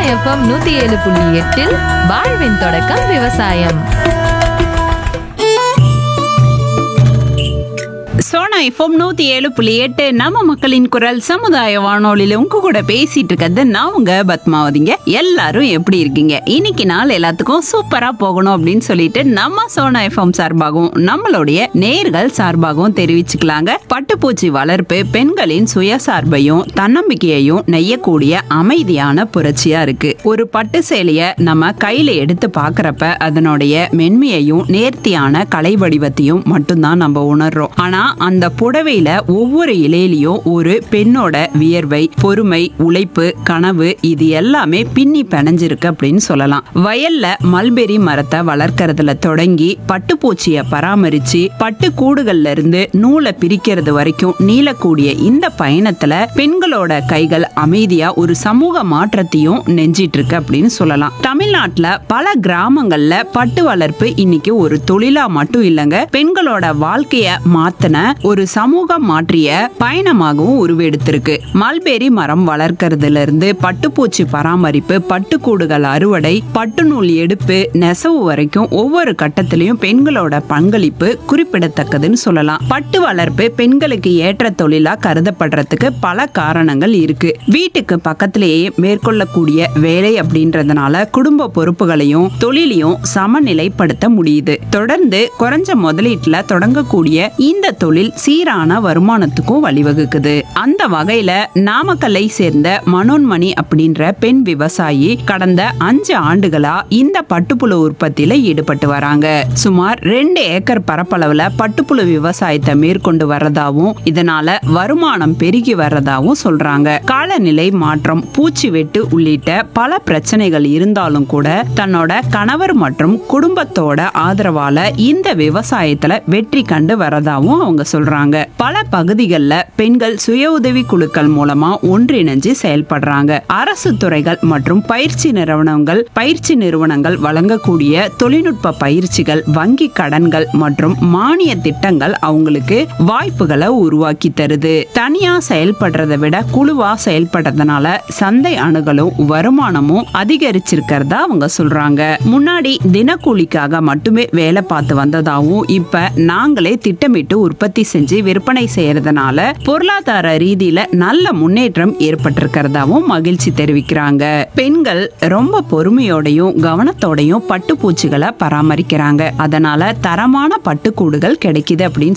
FM நூத்தி ஏழு புள்ளி எட்டில் வாழ்வின் தொடக்கம் விவசாயம் சோனா எஃப்எம் நூத்தி ஏழு புள்ளி எட்டு நம்ம மக்களின் குரல் சமுதாய வானொலியில உங்க கூட பேசிட்டு இருக்கிறது நான் உங்க பத்மாவதிங்க எல்லாரும் எப்படி இருக்கீங்க இன்னைக்கு நாள் எல்லாத்துக்கும் சூப்பரா போகணும் அப்படின்னு சொல்லிட்டு நம்ம சோனா எஃப்எம் சார்பாகவும் நம்மளுடைய நேர்கள் சார்பாகவும் தெரிவிச்சுக்கலாங்க பட்டுப்பூச்சி வளர்ப்பு பெண்களின் சுயசார்பையும் தன்னம்பிக்கையையும் நெய்யக்கூடிய அமைதியான புரட்சியா இருக்கு ஒரு பட்டு சேலைய நம்ம கையில எடுத்து பாக்குறப்ப அதனுடைய மென்மையையும் நேர்த்தியான கலை வடிவத்தையும் மட்டும்தான் நம்ம உணர்றோம் ஆனா அந்த புடவையில ஒவ்வொரு இலையிலையும் ஒரு பெண்ணோட வியர்வை பொறுமை உழைப்பு கனவு இது எல்லாமே பின்னி பிணைஞ்சிருக்கு அப்படின்னு சொல்லலாம் வயல்ல மல்பெரி மரத்தை வளர்க்கறதுல தொடங்கி பட்டுப்பூச்சிய பராமரிச்சு பட்டு கூடுகள்ல இருந்து நூலை பிரிக்கிறது வரைக்கும் நீளக்கூடிய இந்த பயணத்துல பெண்களோட கைகள் அமைதியா ஒரு சமூக மாற்றத்தையும் நெஞ்சிட்டு இருக்கு அப்படின்னு சொல்லலாம் தமிழ்நாட்டுல பல கிராமங்கள்ல பட்டு வளர்ப்பு இன்னைக்கு ஒரு தொழிலா மட்டும் இல்லைங்க பெண்களோட வாழ்க்கைய மாத்தின ஒரு சமூகம் மாற்றிய பயணமாகவும் உருவெடுத்திருக்கு மல்பெரி மரம் வளர்க்கறதுல இருந்து பட்டுப்பூச்சி பராமரிப்பு பட்டுக்கூடுகள் அறுவடை பட்டு நூல் எடுப்பு நெசவு வரைக்கும் ஒவ்வொரு கட்டத்திலையும் பெண்களோட பங்களிப்பு குறிப்பிடத்தக்கதுன்னு சொல்லலாம் பட்டு வளர்ப்பு பெண்களுக்கு ஏற்ற தொழிலா கருதப்படுறதுக்கு பல காரணங்கள் இருக்கு வீட்டுக்கு பக்கத்திலேயே மேற்கொள்ளக்கூடிய வேலை அப்படின்றதுனால குடும்ப பொறுப்புகளையும் தொழிலையும் சமநிலைப்படுத்த முடியுது தொடர்ந்து குறைஞ்ச முதலீட்டுல தொடங்கக்கூடிய இந்த தொழில் சீரான வருமானத்துக்கும் வழிவகுக்குது அந்த வகையில நாமக்கல்லை சேர்ந்த மனோன்மணி அப்படின்ற பெண் விவசாயி கடந்த அஞ்சு ஆண்டுகளா இந்த பட்டுப்புழு உற்பத்தியில ஈடுபட்டு வராங்க சுமார் ரெண்டு ஏக்கர் பரப்பளவுல பட்டுப்புழு விவசாயத்தை மேற்கொண்டு வர்றதாவும் இதனால வருமானம் பெருகி வர்றதாவும் சொல்றாங்க காலநிலை மாற்றம் பூச்சி வெட்டு உள்ளிட்ட பல பிரச்சனைகள் இருந்தாலும் கூட தன்னோட கணவர் மற்றும் குடும்பத்தோட ஆதரவால இந்த விவசாயத்துல வெற்றி கண்டு வரதாவும் அவங்க சொல்றாங்க பல பகுதிகளில் பெண்கள் சுய உதவி குழுக்கள் மூலமா ஒன்றிணைஞ்சு செயல்படுறாங்க அரசு துறைகள் மற்றும் பயிற்சி நிறுவனங்கள் பயிற்சி நிறுவனங்கள் வழங்கக்கூடிய தொழில்நுட்ப பயிற்சிகள் வங்கி கடன்கள் மற்றும் மானிய திட்டங்கள் அவங்களுக்கு வாய்ப்புகளை உருவாக்கி தருது தனியா செயல்படுறதை விட குழுவா செயல்படுறதுனால சந்தை அணுகலும் வருமானமும் அதிகரிச்சிருக்கிறதா அவங்க சொல்றாங்க முன்னாடி தினக்கூலிக்காக மட்டுமே வேலை பார்த்து வந்ததாகவும் இப்ப நாங்களே திட்டமிட்டு உற்பத்தி செஞ்சு விற்பனை செய்யறதுனால பொருளாதார ரீதியில நல்ல முன்னேற்றம் ஏற்பட்டிருக்கிறதாவும் மகிழ்ச்சி தெரிவிக்கிறாங்க பெண்கள் ரொம்ப பொறுமையோடையும் கவனத்தோடையும் பட்டுப்பூச்சிகளை பராமரிக்கிறாங்க அதனால தரமான பட்டுக்கூடுகள் கிடைக்குது அப்படின்னு